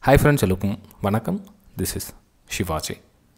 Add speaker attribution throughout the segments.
Speaker 1: hi friends எல்லோருக்கும் வணக்கம் this is Sivaji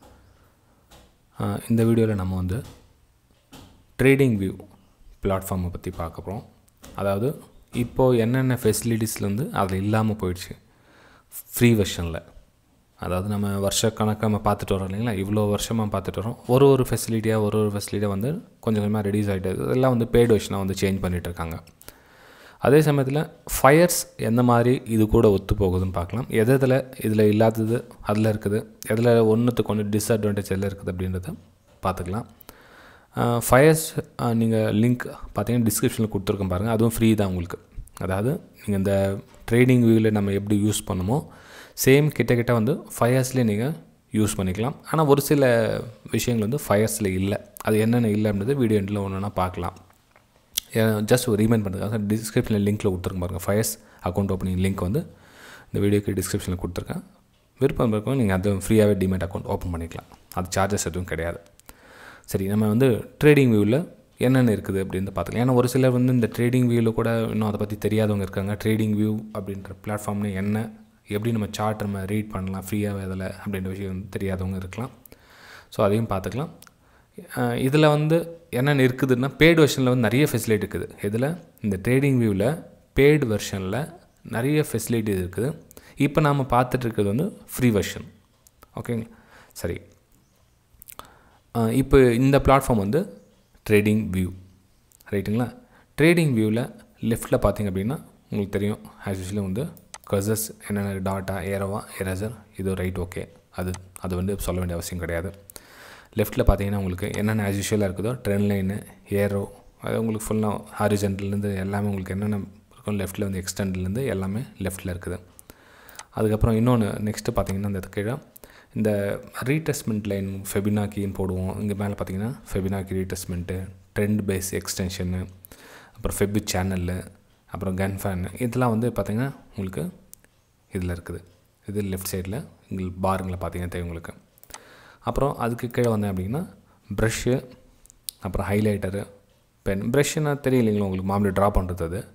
Speaker 1: இந்த வீடியோவில் நம்ம வந்து ட்ரேடிங் வியூ பிளாட்ஃபார்மை பற்றி பார்க்க போகிறோம் அதாவது இப்போது என்னென்ன ஃபெசிலிட்டிஸ்லேருந்து அதில் இல்லாமல் போயிடுச்சு ஃப்ரீ வெர்ஷனில் அதாவது நம்ம வருஷக்கணக்காக நம்ம பார்த்துட்டு வரோம் இல்லைங்களா இவ்வளோ வருஷமாக பார்த்துட்டு வரோம் ஒரு ஒரு ஃபெசிலிட்டியாக ஒரு ஒரு ஃபெசிலிட்டியாக வந்து கொஞ்சம் கொஞ்சமாக ரெடியூஸ் ஆகிட்டு இதெல்லாம் வந்து பெய்டு வெர்ஷனாக வந்து சேஞ்ச் பண்ணிகிட்டு இருக்காங்க அதே சமயத்தில் ஃபயர்ஸ் எந்த மாதிரி இது கூட ஒத்து போகுதுன்னு பார்க்கலாம் எது இதில் இதில் இல்லாதது அதில் இருக்குது எதில் ஒன்றுத்துக்கு ஒன்று டிஸ்அட்வான்டேஜ் எல்லாம் இருக்குது அப்படின்றத பார்த்துக்கலாம் ஃபயர்ஸ் நீங்கள் லிங்க் பார்த்தீங்கன்னா டிஸ்கிரிப்ஷனில் கொடுத்துருக்கோம் பாருங்கள் அதுவும் ஃப்ரீ தான் உங்களுக்கு அதாவது நீங்கள் இந்த ட்ரேடிங் வியூவில் நம்ம எப்படி யூஸ் பண்ணுமோ சேம் கிட்ட கிட்ட வந்து ஃபயர்ஸ்லேயே நீங்கள் யூஸ் பண்ணிக்கலாம் ஆனால் ஒரு சில விஷயங்கள் வந்து ஃபயர்ஸில் இல்லை அது என்னென்ன இல்லை அப்படின்றது வீடியோ எண்டில் ஒன்று ஒன்றா பார்க்கலாம் ஜஸ்ட் ஒரு ரீமைண்ட் பண்ணுறதுக்காக டிஸ்கிரிப்ஷனில் லிங்க்கில் கொடுத்துருக்க பாருங்கள் ஃபயர்ஸ் அக்கௌண்ட் ஓப்பனிங் லிங்க் வந்து இந்த வீடியோக்கு டிஸ்கிரிப்ஷனில் கொடுத்துருக்கேன் விருப்பம் இருக்கும் நீங்கள் அது ஃப்ரீயாகவே டிமேட் அக்கௌண்ட் ஓப்பன் பண்ணிக்கலாம் அது சார்ஜஸ் எதுவும் கிடையாது சரி நம்ம வந்து ட்ரேடிங் வியூவில் என்னென்ன இருக்குது அப்படின்னு பார்த்துக்கலாம் ஏன்னா ஒரு சிலர் வந்து இந்த ட்ரேடிங் வியூவில் கூட இன்னும் அதை பற்றி தெரியாதவங்க இருக்காங்க ட்ரேடிங் வியூ அப்படின்ற பிளாட்ஃபார்ம்னு என்ன எப்படி நம்ம சார்ட் நம்ம ரீட் பண்ணலாம் ஃப்ரீயாக அதில் அப்படின்ற விஷயம் வந்து தெரியாதவங்க இருக்கலாம் ஸோ அதையும் பார்த்துக்கலாம் இதில் வந்து என்னென்ன இருக்குதுன்னா பெய்டு வெர்ஷனில் வந்து நிறைய ஃபெசிலிட்டி இருக்குது இதில் இந்த ட்ரேடிங் வியூவில் பெய்டு வெர்ஷனில் நிறைய ஃபெசிலிட்டி இருக்குது இப்போ நாம் பார்த்துட்டு இருக்கிறது வந்து ஃப்ரீ வெர்ஷன் ஓகேங்களா சரி இப்போ இந்த பிளாட்ஃபார்ம் வந்து ட்ரேடிங் வியூ ரைட்டுங்களா ட்ரேடிங் வியூவில் லெஃப்ட்டில் பார்த்தீங்க அப்படின்னா உங்களுக்கு தெரியும் ஆஸ் யூஸ்வலி வந்து கசஸ் என்னென்ன டாட்டா ஏரோவா எரேசர் இது ரைட் ஓகே அது அது வந்து சொல்ல வேண்டிய அவசியம் கிடையாது லெஃப்ட்டில் பார்த்தீங்கன்னா உங்களுக்கு என்னென்ன ஆஸ் யூஷுவலாக இருக்குதோ ட்ரெண்ட் லைனு ஏரோ அது உங்களுக்கு ஃபுல்லாக ஹாரிஜென்ட்லேருந்து எல்லாமே உங்களுக்கு என்னென்ன இருக்கும் லெஃப்ட்டில் வந்து எக்ஸ்டெண்ட்லேருந்து எல்லாமே லெஃப்ட்டில் இருக்குது அதுக்கப்புறம் இன்னொன்று நெக்ஸ்ட்டு பார்த்தீங்கன்னா இந்த கீழே இந்த ரீடெஸ்ட்மெண்ட் லைன் ஃபெபினாக்கின்னு போடுவோம் இங்கே மேலே பார்த்தீங்கன்னா Fibonacci retracement trend base extension அப்புறம் ஃபெபி சேனலு அப்புறம் கன் ஃபேனு இதெல்லாம் வந்து பார்த்திங்கன்னா உங்களுக்கு இதில் இருக்குது இது லெஃப்ட் சைடில் உங்களுக்கு பாருங்களை பார்த்தீங்கன்னா தெரியும் உங்களுக்கு அப்புறம் அதுக்கு கீழே வந்தேன் அப்படின்னா ப்ரஷ்ஷு அப்புறம் ஹைலைட்டரு பென் ப்ரஷ்ஷுனா தெரியலைங்களா உங்களுக்கு மாமூலி ட்ரா பண்ணுறது அது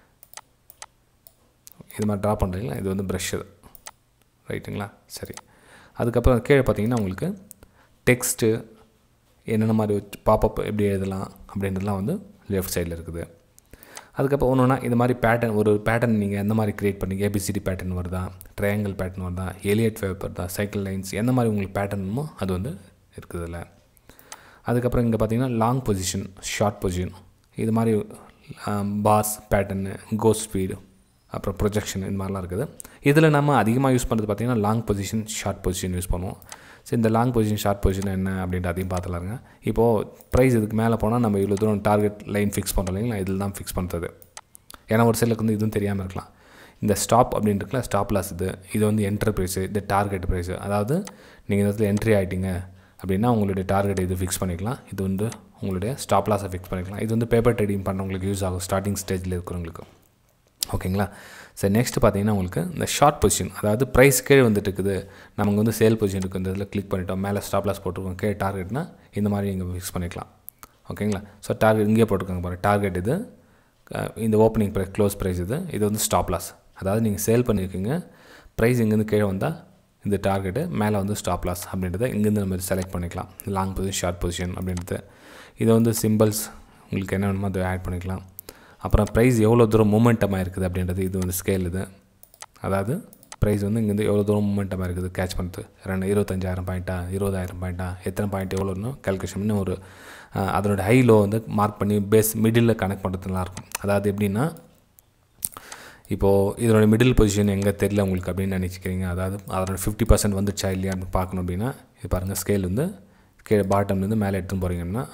Speaker 1: இது மாதிரி ட்ரா பண்ணுறீங்களா இது வந்து ப்ரஷ்ஷு ரைட்டுங்களா சரி அதுக்கப்புறம் கீழே பார்த்தீங்கன்னா உங்களுக்கு டெக்ஸ்ட்டு என்னென்ன மாதிரி பாப்பப் எப்படி எழுதலாம் அப்படின்றதுலாம் வந்து லெஃப்ட் சைடில் இருக்குது அதுக்கப்புறம் ஒன்று ஒன்றா இந்த மாதிரி பேட்டர்ன் ஒரு பேட்டர்ன் நீங்கள் எந்த மாதிரி க்ரியேட் பண்ணி ஏபிசிடி பேட்டர்ன் வருதா ட்ரையாங்கிள் பேட்டர்ன் வருதா எலியட் வேவ் வருதா சைக்கிள் லைன்ஸ் எந்த மாதிரி உங்களுக்கு பேட்டர்னுமோ அது வந்து இருக்குது இதில் அதுக்கப்புறம் இங்கே பார்த்தீங்கன்னா லாங் பொசிஷன் ஷார்ட் பொசிஷன் இது மாதிரி பார்ஸ் பேட்டர்னு கோ ஸ்பீடு அப்புறம் ப்ரொஜெக்ஷன் இந்த மாதிரிலாம் இருக்குது இதில் நம்ம அதிகமாக யூஸ் பண்ணுறது பார்த்திங்கன்னா long position short position use பண்ணுவோம் ஸோ இந்த லாங் பொசிஷன் ஷார்ட் பொசிஷன் என்ன அப்படின்ட்டு அதையும் பார்த்துலாருங்க இப்போது ப்ரைஸ் இதுக்கு மேலே போனால் நம்ம இவ்வளோ தூரம் டார்கெட் லைன் ஃபிக்ஸ் பண்ணுறோம் இல்லைங்களா இதில் தான் ஃபிக்ஸ் பண்ணுறது ஏன்னா ஒரு சிலருக்கு வந்து இதுவும் தெரியாமல் இருக்கலாம் இந்த ஸ்டாப் அப்படின்னு இருக்குல்ல ஸ்டாப் லாஸ் இது இது வந்து என்ட்ரு ப்ரைஸு இது டார்கெட் ப்ரைஸு அதாவது நீங்கள் இந்த இடத்துல என்ட்ரி ஆகிட்டீங்க அப்படின்னா உங்களுடைய டார்கெட் இது ஃபிக்ஸ் பண்ணிக்கலாம் இது வந்து உங்களுடைய ஸ்டாப் லாஸை ஃபிக்ஸ் பண்ணிக்கலாம் இது வந்து பேப்பர் ட்ரேடிங் பண்ணுறவங்களுக்கு யூஸ் ஆகும் ஸ்டார்டிங் ஸ்டேஜில் இருக்கிறவங்களுக்கு ஓகேங்களா சரி நெக்ஸ்ட் பார்த்தீங்கன்னா உங்களுக்கு இந்த ஷார்ட் பொசிஷன் அதாவது ப்ரைஸ் கீழே வந்துட்டு இருக்குது நமக்கு வந்து சேல் பொசிஷன் இருக்குது இந்த இதில் கிளிக் பண்ணிட்டோம் மேலே ஸ்டாப் லாஸ் போட்டிருக்கோம் கீழே டார்கெட்னா இந்த மாதிரி நீங்கள் ஃபிக்ஸ் பண்ணிக்கலாம் ஓகேங்களா ஸோ டார்கெட் இங்கே போட்டிருக்காங்க பாருங்கள் டார்கெட் இது இந்த ஓப்பனிங் ப்ரைஸ் க்ளோஸ் ப்ரைஸ் இது இது வந்து ஸ்டாப் லாஸ் அதாவது நீங்கள் சேல் பண்ணியிருக்கீங்க ப்ரைஸ் இங்கேருந்து கீழே வந்தால் இந்த டார்கெட்டு மேலே வந்து ஸ்டாப் லாஸ் அப்படின்றத இங்கேருந்து நம்ம செலக்ட் பண்ணிக்கலாம் லாங் பொசிஷன் ஷார்ட் பொசிஷன் அப்படின்றது இதை வந்து சிம்பிள்ஸ் உங்களுக்கு என்ன வேணுமோ அதை ஆட் பண்ணிக்கலாம் அப்புறம் ப்ரைஸ் எவ்வளோ தூரம் மூமெண்டமாக இருக்குது அப்படின்றது இது வந்து ஸ்கேல் இது அதாவது ப்ரைஸ் வந்து இங்கேருந்து எவ்வளோ தூரம் மூமெண்டமாக இருக்குது கேட்ச் பண்ணுறது ரெண்டு இருபத்தஞ்சாயிரம் பாயிண்ட்டா இருபதாயிரம் பாயிண்ட்டா எத்தனை பாயிண்ட் எவ்வளோன்னு கேல்குலேஷன் பண்ணி ஒரு அதனோட ஹை லோ வந்து மார்க் பண்ணி பேஸ் மிடில் கனெக்ட் பண்ணுறதுலாம் இருக்கும் அதாவது எப்படின்னா இப்போது இதனோட மிடில் பொசிஷன் எங்கே தெரியல உங்களுக்கு அப்படின்னு நினச்சிக்கிறீங்க அதாவது அதனோட ஃபிஃப்டி பர்சன்ட் வந்துச்சா இல்லையான்னு பார்க்கணும் அப்படின்னா இது பாருங்கள் ஸ்கேல் வந்து கீழே பாட்டம்லேருந்து மேலே எடுத்துன்னு போகிறீங்கன்னா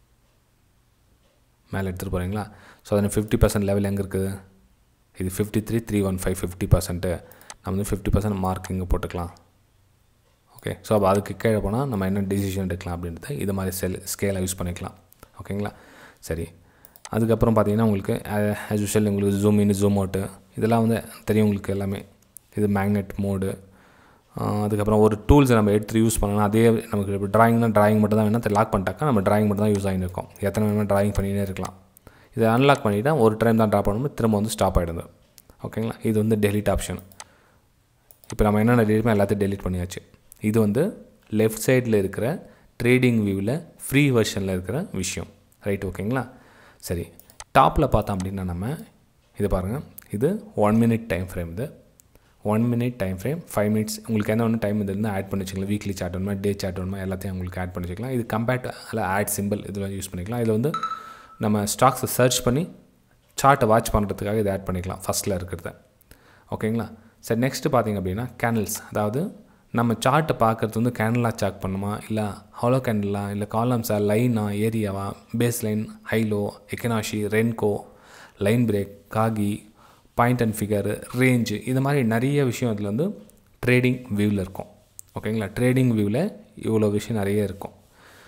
Speaker 1: மேலே எடுத்துகிட்டு போகிறீங்களா ஸோ அதில் ஃபிஃப்டி பர்சன்ட் லெவல் எங்கே இருக்குது இது fifty three three one five fifty percent நம்ம வந்து ஃபிஃப்டி பர்சன்ட் மார்க் இங்கே போட்டுக்கலாம் ஓகே ஸோ அப்போ அதுக்கு கீழே போனால் நம்ம என்ன டிசிஷன் எடுக்கலாம் அப்படின்றத இது மாதிரி செல் ஸ்கேலை யூஸ் பண்ணிக்கலாம் ஓகேங்களா சரி அதுக்கப்புறம் பார்த்தீங்கன்னா உங்களுக்கு ஆஸ் யூஷுவல் உங்களுக்கு ஜூம் இன் ஜூம் அவுட்டு இதெல்லாம் வந்து தெரியும் உங்களுக்கு எல்லாமே இது மேக்னெட் மோடு அதுக்கப்புறம் ஒரு டூல்ஸை நம்ம எடுத்து யூஸ் பண்ணணும் அதே நமக்கு இப்போ ட்ராயிங்னா ட்ராயிங் மட்டும் தான் வேணால் லாக் பண்ணிட்டாக்கா நம்ம ட்ராயிங் மட்டும் தான் யூஸ் ஆகிட்டு இருக்கோம் எத்தனை வேணுமோ ட்ராயிங் பண்ணிகிட்டே இருக்கலாம் இதை அன்லாக் பண்ணிவிட்டால் ஒரு டைம் தான் ட்ரா பண்ணும்போது திரும்ப வந்து ஸ்டாப் ஆகிடுது ஓகேங்களா இது வந்து டெலிட் ஆப்ஷன் இப்போ நம்ம என்னென்ன டெலிட் எல்லாத்தையும் டெலிட் பண்ணியாச்சு இது வந்து லெஃப்ட் சைடில் இருக்கிற ட்ரேடிங் வியூவில் ஃப்ரீ வெர்ஷனில் இருக்கிற விஷயம் ரைட் ஓகேங்களா சரி டாப்பில் பார்த்தோம் அப்படின்னா நம்ம இது பாருங்கள் இது ஒன் மினிட் டைம் ஃப்ரேம் இது one minute time frame five minutes உங்களுக்கு என்ன ஒன்று டைம் இருந்தால் ஆட் பண்ணி வச்சுக்கலாம் வீக்லி சார்ட் வேணுமா டே சார்ட் வேணுமா எல்லாத்தையும் உங்களுக்கு ஆட் பண்ணி வச்சுக்கலாம் இது கம்பேர்ட் அதில் ஆட் சிம்பிள் இதில் யூஸ் பண்ணிக்கலாம் இதில் வந்து நம்ம ஸ்டாக்ஸை சர்ச் பண்ணி சார்ட்டை வாட்ச் பண்ணுறதுக்காக இதை ஆட் பண்ணிக்கலாம் ஃபஸ்ட்டில் இருக்கிறத ஓகேங்களா சரி நெக்ஸ்ட்டு பார்த்தீங்க அப்படின்னா கேண்டில்ஸ் அதாவது நம்ம சார்ட்டை பார்க்குறது வந்து கேண்டலாக சாக் பண்ணுமா இல்லை ஹாலோ கேண்டலா இல்லை காலம்ஸா லைனா ஏரியாவா base line high low Heikin Ashi Renko line break Kagi point and figure range இது மாதிரி நிறைய விஷயம் இதில் வந்து ட்ரேடிங் வியூவில் இருக்கும் ஓகேங்களா ட்ரேடிங் வியூவில் இவ்வளோ விஷயம் நிறைய இருக்கும்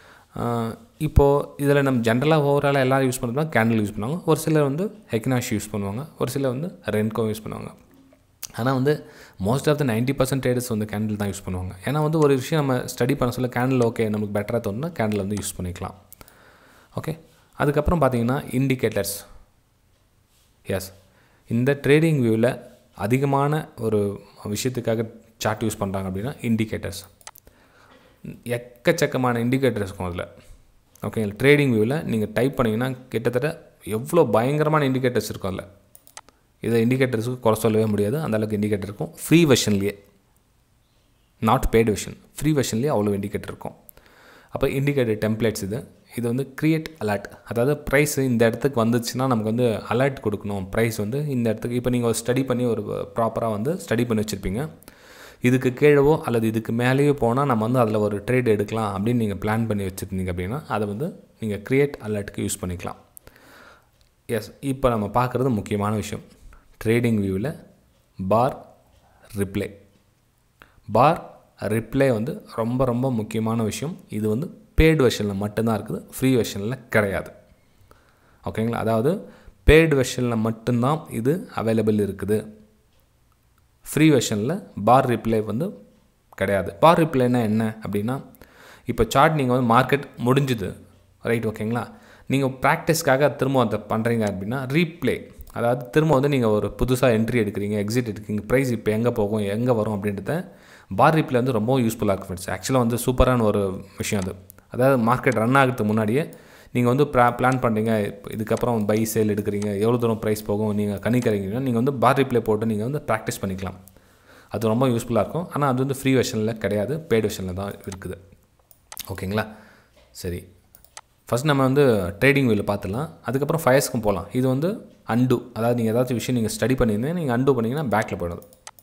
Speaker 1: இப்போது இதில் நம்ம ஜென்ரலாக ஓவராலாக எல்லோரும் யூஸ் பண்ணுறதுனா கேண்டில் யூஸ் பண்ணுவாங்க ஒரு சிலர் வந்து ஹெக்னாஷ் யூஸ் பண்ணுவாங்க ஒரு சிலர் வந்து ரென்கோ யூஸ் பண்ணுவாங்க ஆனால் வந்து most of the ninety percent traders வந்து கேண்டில் தான் யூஸ் பண்ணுவாங்க ஏன்னா வந்து ஒரு விஷயம் நம்ம ஸ்டடி பண்ண சொல்ல கேண்டில் ஓகே நமக்கு பெட்டராக தோணுன்னா கேண்டில் வந்து யூஸ் பண்ணிக்கலாம் ஓகே அதுக்கப்புறம் பார்த்தீங்கன்னா இண்டிகேட்டர்ஸ் எஸ் இந்த ட்ரேடிங் வியூவில் அதிகமான ஒரு விஷயத்துக்காக சார்ட் யூஸ் பண்ணுறாங்க அப்படின்னா இண்டிகேட்டர்ஸ் எக்கச்சக்கமான இண்டிகேட்டர்ஸ் இருக்கும் அதில் ஓகேங்களா ட்ரேடிங் வியூவில் நீங்கள் டைப் பண்ணிங்கன்னா கிட்டத்தட்ட எவ்வளோ பயங்கரமான இண்டிகேட்டர்ஸ் இருக்கும் அதில் இதை இண்டிகேட்டர்ஸுக்கு குறை சொல்லவே முடியாது அந்தளவுக்கு இண்டிகேட்டர் இருக்கும் ஃப்ரீ வெர்ஷன்லேயே நாட் பெய்டு வெர்ஷன் ஃப்ரீ வெர்ஷன்லேயே அவ்வளோ இண்டிகேட்டர் இருக்கும் அப்போ இண்டிகேட்டர் டெம்ப்ளேட்ஸ் இது இது வந்து க்ரியேட் அலர்ட் அதாவது ப்ரைஸ் இந்த இடத்துக்கு வந்துச்சுன்னா நமக்கு வந்து அலர்ட் கொடுக்கணும் ப்ரைஸ் வந்து இந்த இடத்துக்கு இப்போ நீங்கள் ஒரு ஸ்டடி பண்ணி ஒரு ப்ராப்பராக வந்து ஸ்டடி பண்ணி வச்சுருப்பீங்க இதுக்கு கீழவோ அல்லது இதுக்கு மேலேயோ போனால் நம்ம வந்து அதில் ஒரு ட்ரேட் எடுக்கலாம் அப்படின்னு நீங்கள் பிளான் பண்ணி வச்சுருந்தீங்க அப்படின்னா அதை வந்து நீங்கள் க்ரியேட் அலர்ட்டுக்கு யூஸ் பண்ணிக்கலாம் எஸ் இப்போ நம்ம பார்க்குறது முக்கியமான விஷயம் ட்ரேடிங் வியூவில் பார் ரிப்ளை பார் ரிப்ளை வந்து ரொம்ப ரொம்ப முக்கியமான விஷயம் இது வந்து பேய்டு வெர்ஷனில் மட்டும்தான் இருக்குது ஃப்ரீ வெர்ஷனில் கிடையாது ஓகேங்களா அதாவது பேய்டு வெர்ஷனில் மட்டும்தான் இது அவைலபிள் இருக்குது ஃப்ரீ வெர்ஷனில் பார் ரிப்ளை வந்து கிடையாது பார் ரிப்ளைனா என்ன அப்படின்னா இப்போ சார்ட் நீங்கள் வந்து மார்க்கெட் முடிஞ்சுது ரைட் ஓகேங்களா நீங்கள் ப்ராக்டிஸ்க்காக திரும்ப அதை பண்ணுறீங்க அப்படின்னா ரீப்ளே அதாவது திரும்ப வந்து நீங்கள் ஒரு புதுசாக என்ட்ரி எடுக்கிறீங்க எக்ஸிட் எடுக்கிறீங்க ப்ரைஸ் இப்போ எங்கே போகும் எங்கே வரும் அப்படின்றத பார் ரிப்ளே வந்து ரொம்ப யூஸ்ஃபுல்லாக இருக்கும் ஃப்ரெண்ட்ஸ் ஆக்சுவலாக வந்து சூப்பரான ஒரு விஷயம் அது அதாவது மார்க்கெட் ரன் ஆகிறதுக்கு முன்னாடியே நீங்கள் வந்து ப்ளா பிளான் பண்ணுறீங்க இதுக்கப்புறம் பை சேல் எடுக்கிறீங்க எவ்வளோ தூரம் ப்ரைஸ் போகும் நீங்கள் கணிக்கிறீங்கன்னா நீங்கள் வந்து பார் ரிப்ளே போட்டு நீங்கள் வந்து ப்ராக்டிஸ் பண்ணிக்கலாம் அது ரொம்ப யூஸ்ஃபுல்லாக இருக்கும் ஆனால் அது வந்து ஃப்ரீ வெர்ஷனில் கிடையாது பெய்டு வெர்ஷனில் தான் இருக்குது ஓகேங்களா சரி ஃபஸ்ட் நம்ம வந்து ட்ரேடிங் வியூவில் பார்த்துலாம் அதுக்கப்புறம் ஃபயர்ஸ்க்கும் போகலாம் இது வந்து அண்டு அதாவது நீங்கள் ஏதாச்சும் விஷயம் நீங்கள் ஸ்டடி பண்ணியிருந்தேன் நீங்கள் அண்டு பண்ணிங்கன்னா பேக்கில் போயிடுது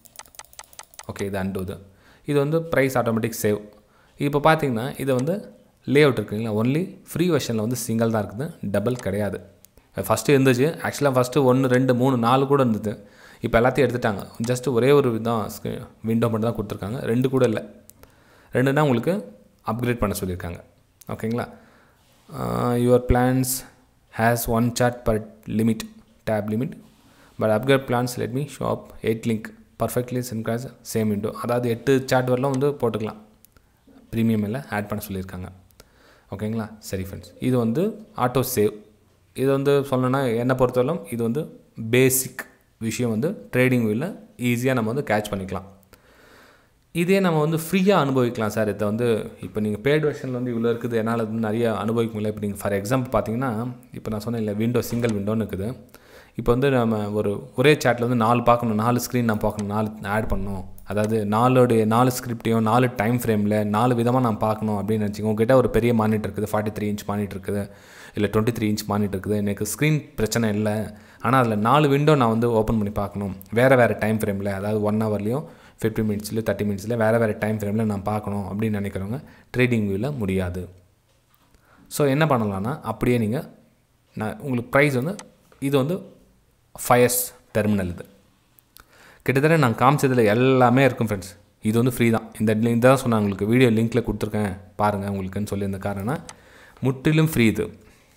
Speaker 1: ஓகே இது அண்டு இது இது வந்து ப்ரைஸ் ஆட்டோமேட்டிக் சேவ் இப்போ பார்த்தீங்கன்னா இது வந்து லே அவுட் இருக்குங்களா ஒன்லி ஃப்ரீ வெர்ஷனில் வந்து சிங்கிள் தான் இருக்குது டபுள் கிடையாது ஃபஸ்ட்டு இருந்துச்சு ஆக்சுவலாக ஃபஸ்ட்டு ஒன்று ரெண்டு மூணு நாலு கூட இருந்தது இப்போ எல்லாத்தையும் எடுத்துட்டாங்க ஜஸ்ட் ஒரே ஒரு தான் விண்டோ மட்டும் தான் கொடுத்துருக்காங்க ரெண்டு கூட இல்லை ரெண்டுனா உங்களுக்கு அப்கிரேட் பண்ண சொல்லியிருக்காங்க ஓகேங்களா your plans has one chart per limit tab limit but upgrade plans let me shop eight link perfectly syncs same window அதாவது எட்டு சார்ட் வரலாம் வந்து போட்டுக்கலாம் ப்ரீமியம் எல்லாம் ஆட் பண்ண சொல்லியிருக்காங்க ஓகேங்களா சரி ஃப்ரெண்ட்ஸ் இது வந்து ஆட்டோ சேவ் இது வந்து சொல்லணும்னா என்னை பொறுத்தவரைக்கும் இது வந்து பேசிக் விஷயம் வந்து ட்ரேடிங் வியூவில் ஈஸியாக நம்ம வந்து கேட்ச் பண்ணிக்கலாம் இதே நம்ம வந்து ஃப்ரீயாக அனுபவிக்கலாம் சார் இதை வந்து இப்போ நீங்கள் பேட் வெர்ஷனில் வந்து இவ்வளோ இருக்குது என்னால் வந்து நிறைய அனுபவிக்க முடியல இப்போ நீங்கள் ஃபார் எக்ஸாம்பிள் பார்த்தீங்கன்னா இப்போ நான் சொன்னேன் இல்லை விண்டோ சிங்கிள் விண்டோன்னு இருக்குது இப்போ வந்து நம்ம ஒரு ஒரே சேட்டில் வந்து நாலு பார்க்கணும் நாலு ஸ்க்ரீன் நான் பார்க்கணும் நாலு ஆட் பண்ணணும் அதாவது நாலோடைய நாலு ஸ்கிரிப்டையும் நாலு டைம் ஃப்ரேமில் நாலு விதமாக நான் பார்க்கணும் அப்படின்னு நினச்சிங்க உங்ககிட்ட ஒரு பெரிய மானிட்டர் இருக்குது ஃபார்ட்டி த்ரீ இன்ச் மானிட்டர் இருக்குது இல்லை டுவெண்ட்டி த்ரீ இன்ச் மானிட்டர் இருக்குது எனக்கு ஸ்க்ரீன் பிரச்சனை இல்லை ஆனால் அதில் நாலு விண்டோ நான் வந்து ஓப்பன் பண்ணி பார்க்கணும் வேறு வேறு டைம் ஃப்ரேமில் அதாவது ஒன் ஹவர்லேயும் ஃபிஃப்டி மினிட்ஸ்லையும் தேர்ட்டி மினிட்ஸில் வேறு வேறு டைம் ஃப்ரேமில் நான் பார்க்கணும் அப்படின்னு நினைக்கிறவங்க ட்ரேடிங் வியூவில் முடியாது ஸோ என்ன பண்ணலான்னா அப்படியே நீங்கள் நான் உங்களுக்கு ப்ரைஸ் வந்து இது வந்து ஃபயர்ஸ் டெர்மினல் இது கிட்டத்தட்ட நான் காமிச்சதில் எல்லாமே இருக்கும் ஃப்ரெண்ட்ஸ் இது வந்து ஃப்ரீ தான் இந்த லிங்க் தான் சொன்னேன் உங்களுக்கு வீடியோ லிங்க்கில் கொடுத்துருக்கேன் பாருங்கள் உங்களுக்குன்னு சொல்லியிருந்த காரணம் முற்றிலும் ஃப்ரீ இது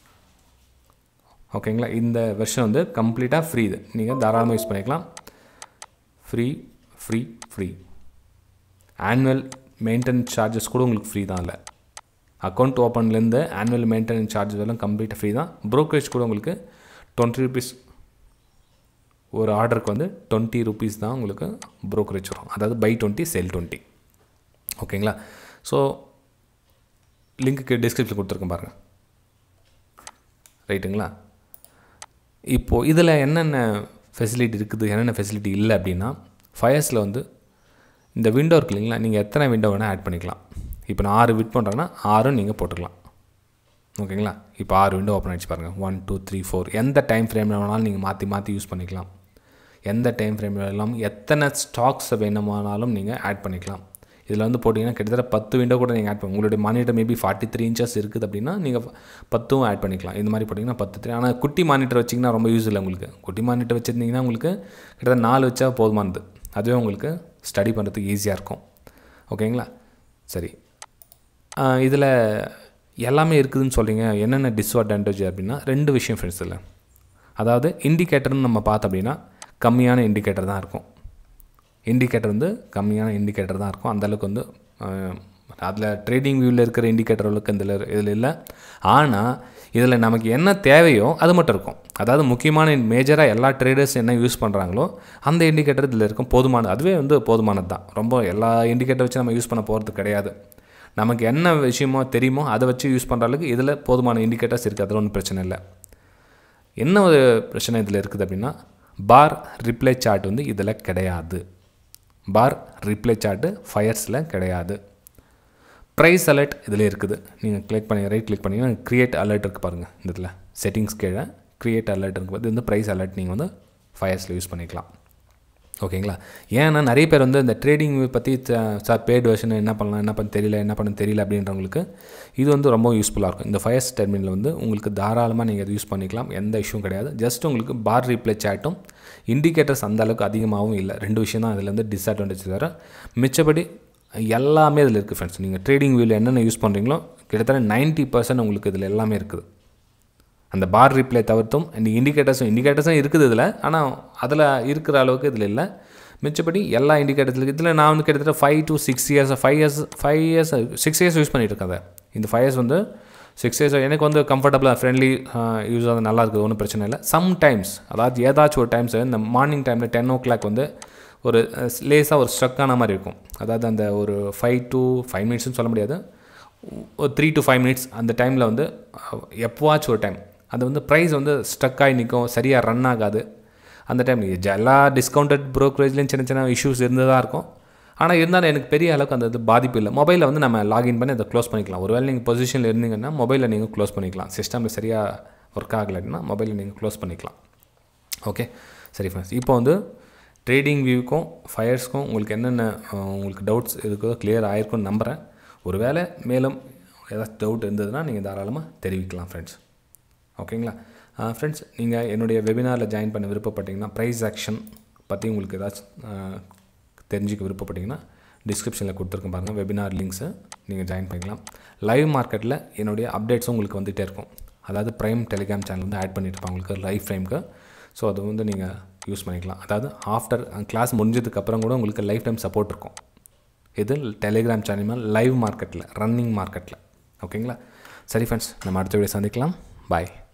Speaker 1: ஓகேங்களா இந்த வெர்ஷன் வந்து கம்ப்ளீட்டாக ஃப்ரீ இது நீங்கள் தாராளமாக யூஸ் பண்ணிக்கலாம் free free free annual maintenance charges கூட உங்களுக்கு ஃப்ரீ தான் இல்லை அக்கௌண்ட் ஓப்பன்லேருந்து ஆனுவல் மெயின்டெனன்ஸ் சார்ஜஸ் எல்லாம் கம்ப்ளீட்டாக ஃப்ரீ தான் ப்ரோக்கரேஜ் கூட உங்களுக்கு டுவெண்ட்டி ருபீஸ் ஒரு ஆர்டருக்கு வந்து டுவெண்ட்டி ருபீஸ் தான் உங்களுக்கு ப்ரோக்கரேஜ் வரும் அதாவது பை டுவெண்ட்டி செல் டுவெண்ட்டி ஓகேங்களா ஸோ லிங்க்கு டிஸ்கிரிப்ஷன் கொடுத்துருக்கேன் பாருங்கள் ரைட்டுங்களா இப்போது இதில் என்னென்ன ஃபெசிலிட்டி இருக்குது என்னென்ன ஃபெசிலிட்டி இல்லை அப்படின்னா ஃபயர்ஸில் வந்து இந்த விண்டோ இருக்கு இல்லைங்களா நீங்கள் எத்தனை விண்டோ வேணால் ஆட் பண்ணிக்கலாம் இப்போ நான் ஆறு விட் பண்ணுறேன்னா ஆறும் நீங்கள் போட்டுக்கலாம் ஓகேங்களா இப்போ ஆறு விண்டோ ஓப்பன் ஆகிடுச்சு பாருங்கள் ஒன் டூ த்ரீ ஃபோர் எந்த டைம் ஃப்ரேமில் வேணாலும் நீங்கள் மாற்றி மாற்றி யூஸ் பண்ணிக்கலாம் எந்த டைம் ஃப்ரேமில் எல்லாம் எத்தனை ஸ்டாக்ஸ் வேணுமானாலும் நீங்கள் ஆட் பண்ணிக்கலாம் இதில் வந்து போட்டிங்கன்னா கிட்டத்தட்ட பத்து விண்டோ கூட நீங்கள் ஆட் பண்ணி உங்களுடைய monitor maybe forty three inches இருக்குது அப்படின்னா நீங்கள் பத்தும் ஆட் பண்ணிக்கலாம் இந்த மாதிரி போட்டிங்கன்னா பத்து த்ரீ ஆனால் குட்டி மானிட்டர் வச்சிங்கன்னா ரொம்ப யூஸ் இல்லை உங்களுக்கு குட்டி மானிட்டர் வச்சுருந்தீங்கன்னா உங்களுக்கு கிட்டத்தட்ட நாலு வச்சா போதுமானது அதுவே உங்களுக்கு ஸ்டடி பண்ணுறதுக்கு ஈஸியாக இருக்கும் ஓகேங்களா சரி இதில் எல்லாமே இருக்குதுன்னு சொல்கிறீங்க என்னென்ன டிஸ்அட்வான்டேஜ் அப்படின்னா ரெண்டு விஷயம் ஃப்ரெண்ட்ஸ் இல்லை அதாவது இண்டிகேட்டர்னு நம்ம பார்த்தோம் அப்படின்னா கம்மியான இண்டிகேட்டர் தான் இருக்கும் இண்டிகேட்டர் வந்து கம்மியான இண்டிகேட்டர் தான் இருக்கும் அந்தளவுக்கு வந்து அதில் ட்ரேடிங் வியூவில் இருக்கிற இண்டிகேட்டர் அளவுக்கு இதில் இதில் இல்லை ஆனால் இதில் நமக்கு என்ன தேவையோ அது மட்டும் இருக்கும் அதாவது முக்கியமான மேஜராக எல்லா ட்ரேடர்ஸ் என்ன யூஸ் பண்ணுறாங்களோ அந்த இண்டிகேட்டர் இதில் இருக்கும் போதுமானது அதுவே வந்து போதுமானது தான் ரொம்ப எல்லா இண்டிகேட்டர் வச்சு நம்ம யூஸ் பண்ண போகிறது கிடையாது நமக்கு என்ன விஷயமோ தெரியுமோ அதை வச்சு யூஸ் பண்ணுற அளவுக்கு இதில் போதுமான இண்டிகேட்டர்ஸ் இருக்குது அதில் ஒன்றும் பிரச்சனை இல்லை என்ன ஒரு பிரச்சனை இதில் இருக்குது அப்படின்னா பார் ரிப்ளை சார்ட் வந்து இதில் கிடையாது பார் ரிப்ளை சார்ட்டு ஃபயர்ஸில் கிடையாது ப்ரைஸ் அலர்ட் இதில் இருக்குது நீங்கள் கிளிக் பண்ணி ரைட் கிளிக் பண்ணிங்கன்னா க்ரியேட் அலர்ட் இருக்குது பாருங்கள் இந்த இதில் செட்டிங்ஸ் கீழே க்ரியேட் அலர்ட் இருக்குது இது வந்து ப்ரைஸ் அலர்ட் நீங்கள் வந்து ஃபயர்ஸில் யூஸ் பண்ணிக்கலாம் ஓகேங்களா ஏன்னா நிறைய பேர் வந்து இந்த ட்ரேடிங் பற்றி சார் பேட் வெர்ஷன் என்ன பண்ணலாம் என்ன பண்ண தெரியல என்ன பண்ண தெரியல அப்படின்றவங்களுக்கு இது வந்து ரொம்ப யூஸ்ஃபுல்லாக இருக்கும் இந்த ஃபயர்ஸ் டெர்மினல் வந்து உங்களுக்கு தாராளமாக நீங்கள் அதை யூஸ் பண்ணிக்கலாம் எந்த இஷ்யூவும் கிடையாது ஜஸ்ட் உங்களுக்கு பார் ரீப்ளே சேட்டும் இண்டிகேட்டர்ஸ் அந்த அளவுக்கு அதிகமாகவும் இல்லை ரெண்டு விஷயம் தான் அதில் வந்து டிஸ்அட்வான்டேஜ் வேறு மிச்சப்படி எல்லாமே இதில் இருக்குது ஃப்ரெண்ட்ஸ் நீங்கள் ட்ரேடிங் வியூவில் என்னென்ன யூஸ் பண்ணுறீங்களோ கிட்டத்தட்ட நைன்ட்டி பர்சன்ட் உங்களுக்கு இதில் எல்லாமே இருக்குது அந்த பார் ரிப்ளை தவிர்த்தும் இந்த இண்டிகேட்டர்ஸும் இண்டிகேட்டர்ஸும் இருக்குது இதில் ஆனால் அதில் இருக்கிற அளவுக்கு இதில் இல்லை மிச்சப்படி எல்லா இண்டிகேட்டர்ஸ் இருக்குது இதில் நான் வந்து கிட்டத்தட்ட five to six years five years five years six years use பண்ணிட்டு இருக்கேன் அதை இந்த ஃபைவ் இயர்ஸ் வந்து சிக்ஸ் இயர்ஸ் எனக்கு வந்து கம்ஃபர்டபுளாக ஃப்ரெண்ட்லி யூஸ் ஆகுது நல்லா இருக்குது ஒன்றும் பிரச்சனை இல்லை சம்டைம்ஸ் அதாவது ஏதாச்சும் ஒரு டைம்ஸ் இந்த மார்னிங் டைமில் டென் ஓ கிளாக் வந்து ஒரு லேஸாக ஒரு ஸ்ட்ரக்கான மாதிரி இருக்கும் அதாவது அந்த ஒரு ஃபைவ் டு ஃபைவ் மினிட்ஸ்னு சொல்ல முடியாது ஒரு த்ரீ டு ஃபைவ் மினிட்ஸ் அந்த டைமில் வந்து எப்போவாச்சும் ஒரு டைம் அது வந்து ப்ரைஸ் வந்து ஸ்டக் ஆகி நிற்கும் சரியாக ரன் ஆகாது அந்த டைம் எல்லா டிஸ்கவுண்டட் ப்ரோக்கரேஜ்லேயும் சின்ன சின்ன இஷ்யூஸ் இருந்ததாக இருக்கும் ஆனால் இருந்தாலும் எனக்கு பெரிய அளவுக்கு அந்த இது பாதிப்பு இல்லை மொபைலில் வந்து நம்ம லாகின் பண்ணி அதை க்ளோஸ் பண்ணிக்கலாம் ஒருவேளை நீங்கள் பொசிஷனில் இருந்தீங்கன்னா மொபைலில் நீங்கள் க்ளோஸ் பண்ணிக்கலாம் சிஸ்டமில் சரியாக ஒர்க் ஆகலைன்னா மொபைலில் நீங்கள் க்ளோஸ் பண்ணிக்கலாம் ஓகே சரி ஃப்ரெண்ட்ஸ் இப்போ வந்து ட்ரேடிங் வியூக்கும் ஃபயர்ஸ்க்கும் உங்களுக்கு என்னென்ன உங்களுக்கு டவுட்ஸ் இருக்கோ கிளியர் ஆயிருக்கும்னு நம்புகிறேன் ஒருவேளை மேலும் ஏதாச்சும் டவுட் இருந்ததுன்னா நீங்கள் தாராளமாக தெரிவிக்கலாம் ஃப்ரெண்ட்ஸ் ஓகேங்களா ஃப்ரெண்ட்ஸ் நீங்கள் என்னுடைய வெபினாரில் ஜாயின் பண்ண விருப்பப்பட்டீங்கன்னா ப்ரைஸ் ஆக்ஷன் பற்றி உங்களுக்கு ஏதாச்சும் தெரிஞ்சுக்க விருப்பப்பட்டீங்கன்னா டிஸ்கிரிப்ஷனில் கொடுத்துருக்கேன் பாருங்கள் வெபினார் லிங்க்ஸை நீங்கள் ஜாயின் பண்ணிக்கலாம் லைவ் மார்க்கெட்டில் என்னுடைய அப்டேட்ஸும் உங்களுக்கு வந்துகிட்டே இருக்கும் அதாவது ப்ரைம் டெலிகிராம் சேனல் வந்து ஆட் பண்ணியிருப்பாங்க உங்களுக்கு லைவ் ஃப்ரேம்க்கு ஸோ அது வந்து நீங்கள் யூஸ் பண்ணிக்கலாம் அதாவது ஆஃப்டர் கிளாஸ் முடிஞ்சதுக்கப்புறம் கூட உங்களுக்கு லைஃப் டைம் சப்போர்ட் இருக்கும் இது டெலிகிராம் சேனல் லைவ் மார்க்கெட்டில் ரன்னிங் மார்க்கெட்டில் ஓகேங்களா சரி ஃப்ரெண்ட்ஸ் நம்ம அடுத்த வீடியோ சந்திக்கலாம் பாய்